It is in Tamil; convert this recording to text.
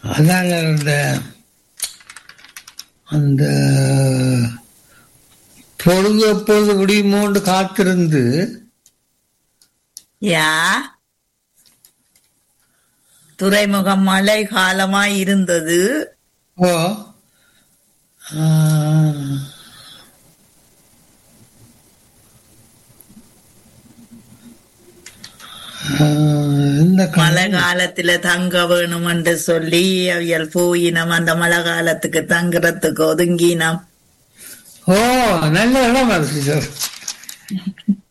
அதாங்க அந்த அந்த பொழுது எப்பொழுது விடியுமோண்டு காத்திருந்து யா துறைமுகம் மழை காலமாய் இருந்தது ஓ ஆ, ஆ, இந்த க- மழை காலத்துல தங்க வேணும் என்று சொல்லி அவியல் போயினம் அந்த மழை காலத்துக்கு தங்குறதுக்கு ஒதுங்கினம் ஓ நல்ல இடம் அது சார்